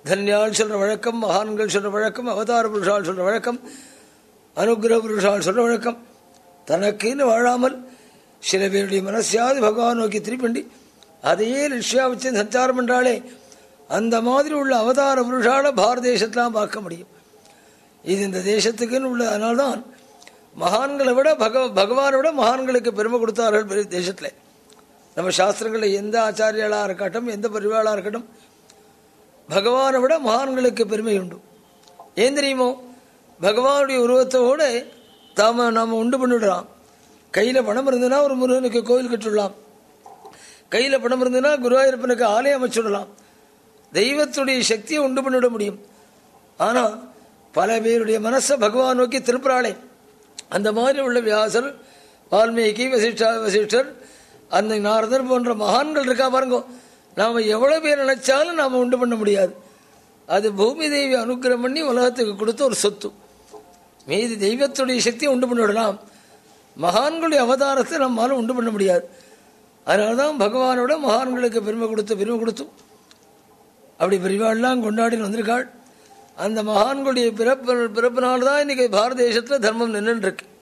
தன்யால் சொல்ற வழக்கம் மகான்கள் சொல்ற வழக்கம் அவதார புருஷால் சொல்ற வழக்கம் அனுகிரக புருஷால் சொல்ற வழக்கம் தனக்குன்னு வாழாமல் சில பேருடைய மனசையாவது பகவான் நோக்கி திருப்பண்டி அதையே லட்சியா வச்சு சஞ்சாரம் என்றாலே அந்த மாதிரி உள்ள அவதார புருஷால பாரத தேசத்தெலாம் பார்க்க முடியும் இது இந்த தேசத்துக்குன்னு உள்ள அதனால்தான் மகான்களை விட பக பகவானை விட மகான்களுக்கு பெருமை கொடுத்தார்கள் பெரிய தேசத்தில் நம்ம சாஸ்திரங்களில் எந்த ஆச்சாரியாளாக இருக்கட்டும் எந்த பரிவாளாக இருக்கட்டும் பகவானை விட மகான்களுக்கு பெருமை உண்டு ஏன் தெரியுமோ பகவானுடைய உருவத்தோடு தாம நாம் உண்டு பண்ணிவிடலாம் கையில் பணம் இருந்ததுன்னா ஒரு முருகனுக்கு கோயில் கட்டிவிடலாம் கையில் பணம் இருந்ததுன்னா குருவாயூரப்பனுக்கு ஆலயம் அமைச்சுடலாம் தெய்வத்துடைய சக்தியை உண்டு பண்ணிவிட முடியும் ஆனால் பல பேருடைய மனசை பகவான் நோக்கி திருப்புறாளே அந்த மாதிரி உள்ள வியாசர் வால்மீகி வசிஷ்டா வசிஷ்டர் அந்த நாரதர் போன்ற மகான்கள் இருக்கா பாருங்க நாம் எவ்வளோ பேர் நினைச்சாலும் நாம் உண்டு பண்ண முடியாது அது பூமி தேவி அனுக்கிரம் பண்ணி உலகத்துக்கு கொடுத்த ஒரு சொத்து மீதி தெய்வத்துடைய சக்தியை உண்டு பண்ணிவிடலாம் மகான்களுடைய அவதாரத்தை நம்மால் உண்டு பண்ண முடியாது அதனால தான் பகவானோட மகான்களுக்கு பெருமை கொடுத்து பெருமை கொடுத்தும் அப்படி பெரியவாள்லாம் கொண்டாடி வந்திருக்காள் அந்த மகான்களுடைய பிறப்பு பிறப்பினால்தான் இன்னைக்கு பாரத தேசத்தில் தர்மம் நின்றுருக்கு